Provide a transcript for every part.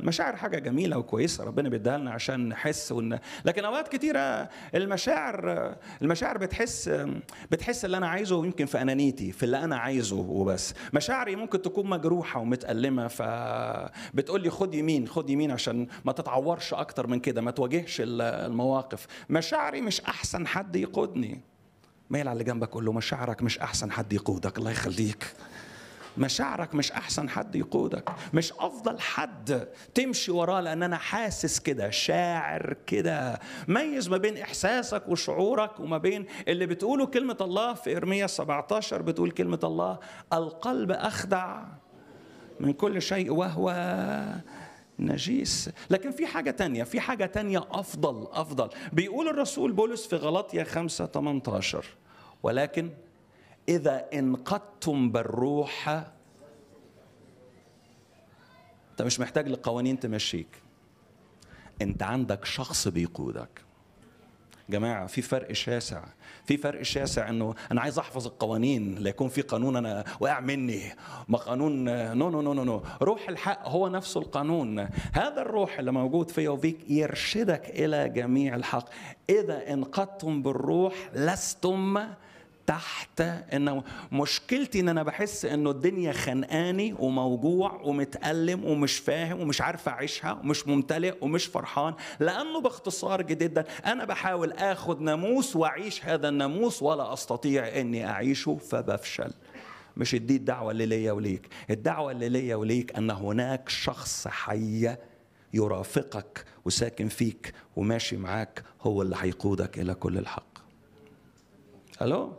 المشاعر حاجه جميله وكويسه ربنا بيديها لنا عشان نحس ون... لكن اوقات كتيره المشاعر المشاعر بتحس بتحس اللي انا عايزه يمكن في انانيتي في اللي انا عايزه وبس مشاعري ممكن تكون مجروحه ومتالمه فبتقول لي خد يمين خد يمين عشان ما تتعورش اكتر من كده ما تواجهش المواقف مشاعري مش احسن حد يقودني ميل على اللي جنبك قول له مشاعرك مش احسن حد يقودك الله يخليك مشاعرك مش احسن حد يقودك مش افضل حد تمشي وراه لان انا حاسس كده شاعر كده ميز ما بين احساسك وشعورك وما بين اللي بتقوله كلمه الله في ارميا 17 بتقول كلمه الله القلب اخدع من كل شيء وهو نجيس لكن في حاجة تانية في حاجة تانية أفضل أفضل بيقول الرسول بولس في غلطية 5 18 ولكن إذا انقضتم بالروح أنت مش محتاج لقوانين تمشيك أنت عندك شخص بيقودك جماعة في فرق شاسع في فرق شاسع انه انا عايز احفظ القوانين لا يكون في قانون انا واقع مني ما قانون نو نو نو نو نو روح الحق هو نفسه القانون هذا الروح اللي موجود فيا وفيك يرشدك الى جميع الحق اذا انقضتم بالروح لستم تحت انه مشكلتي ان انا بحس انه الدنيا خنقاني وموجوع ومتألم ومش فاهم ومش عارف اعيشها ومش ممتلئ ومش فرحان لانه باختصار جدا انا بحاول اخد ناموس واعيش هذا الناموس ولا استطيع اني اعيشه فبفشل مش دي الدعوة اللي ليا وليك الدعوة اللي ليا وليك أن هناك شخص حي يرافقك وساكن فيك وماشي معاك هو اللي هيقودك إلى كل الحق ألو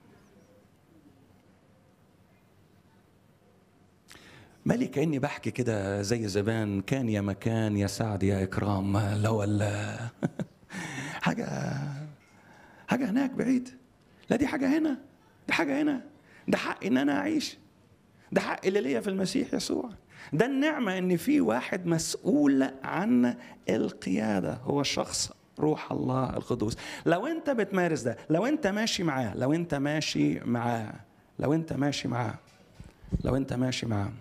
مالي كاني بحكي كده زي زمان كان يا مكان يا سعد يا اكرام لو حاجه حاجه هناك بعيد لا دي حاجه هنا دي حاجه هنا ده حق ان انا اعيش ده حق اللي ليا في المسيح يسوع ده النعمه ان في واحد مسؤول عن القياده هو شخص روح الله القدوس لو انت بتمارس ده لو انت ماشي معاه لو انت ماشي معاه لو انت ماشي معاه لو انت ماشي معاه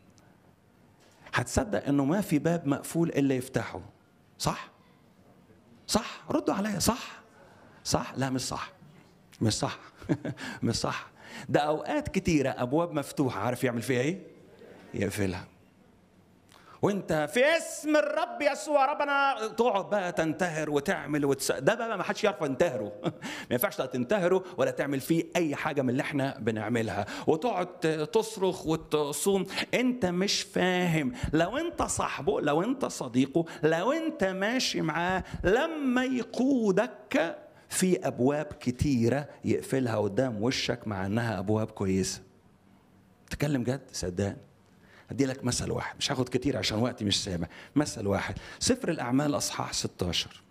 هتصدق انه ما في باب مقفول الا يفتحه صح صح ردوا عليا صح صح لا مش صح مش صح مش صح ده اوقات كتيره ابواب مفتوحه عارف يعمل فيها ايه يقفلها وانت في اسم الرب يسوع ربنا تقعد بقى تنتهر وتعمل وتس... ده بقى ما حدش يعرف ينتهره ما ينفعش لا تنتهره ولا تعمل فيه اي حاجه من اللي احنا بنعملها وتقعد تصرخ وتصوم انت مش فاهم لو انت صاحبه لو انت صديقه لو انت ماشي معاه لما يقودك في ابواب كتيره يقفلها قدام وشك مع انها ابواب كويسه تكلم جد صدقني ادي لك مثل واحد مش هاخد كتير عشان وقتي مش سامع مثل واحد سفر الاعمال اصحاح 16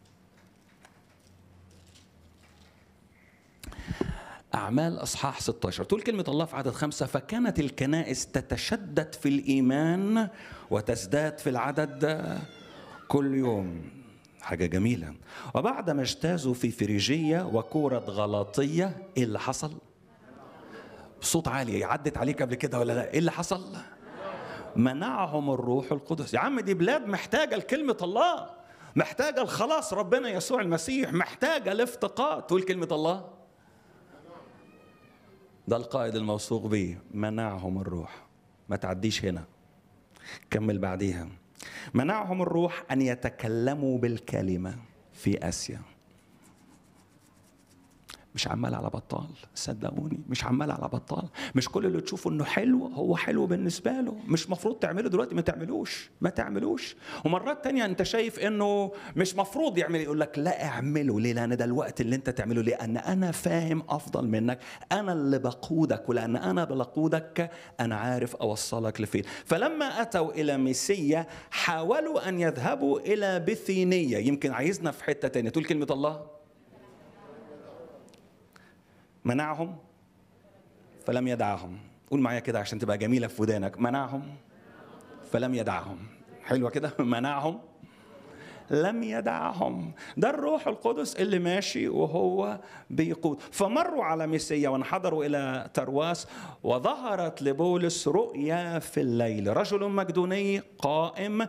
أعمال أصحاح 16 تقول كلمة الله في عدد خمسة فكانت الكنائس تتشدد في الإيمان وتزداد في العدد كل يوم حاجة جميلة وبعد ما اجتازوا في فريجية وكورة غلاطية إيه اللي حصل؟ بصوت عالي عدت عليك قبل كده ولا لا؟ إيه اللي حصل؟ منعهم الروح القدس يا عم دي بلاد محتاجة لكلمة الله محتاجة الخلاص ربنا يسوع المسيح محتاجة الافتقاد تقول كلمة الله ده القائد الموثوق به منعهم الروح ما تعديش هنا كمل بعديها منعهم الروح ان يتكلموا بالكلمه في اسيا مش عمال على بطال صدقوني مش عمال على بطال مش كل اللي تشوفه انه حلو هو حلو بالنسبه له مش مفروض تعمله دلوقتي ما تعملوش ما تعملوش ومرات تانية انت شايف انه مش مفروض يعمل يقول لك لا اعمله ليه لان ده الوقت اللي انت تعمله لان انا فاهم افضل منك انا اللي بقودك ولان انا بقودك انا عارف اوصلك لفين فلما اتوا الى ميسيا حاولوا ان يذهبوا الى بثينيه يمكن عايزنا في حته تانية تقول كلمه الله منعهم فلم يدعهم قول معايا كده عشان تبقى جميله في ودانك منعهم فلم يدعهم حلوه كده منعهم لم يدعهم ده الروح القدس اللي ماشي وهو بيقود فمروا على ميسيا وانحدروا الى ترواس وظهرت لبولس رؤيا في الليل رجل مجدوني قائم